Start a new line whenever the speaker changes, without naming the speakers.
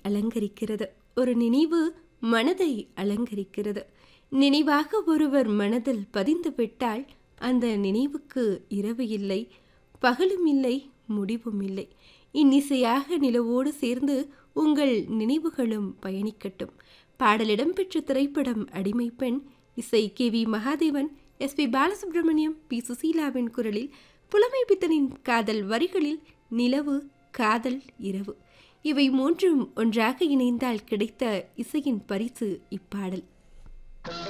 அலங்கரிக்கிறது ஒரு நினைவு மனதை அலங்கரிக்கிறது நினைவாக ஒருவர் மனதில் பதிந்து விட்டால் அந்த நினைவுக்கு இரவு இல்லை பகலும் இல்லை முடிவும் இல்லை இன்னிசையாக நிலவோடு சேர்ந்து உங்கள் நினைவுகளும் பயணிக்கட்டும் பாடலிடம் பெற்ற திரைப்படம் அடிமை பெண் இசை K V Mahadevan S P Balasubrahmanyam P சுசீலாவின் குரலில் புலமை பித்தனின் காதல் வரிகளில் நிலவு காதல் இரவு இவை மூன்றும் ஒன்றாக இணைந்தால் கிடைத்த இசையின் பரிசு இப்பாடல்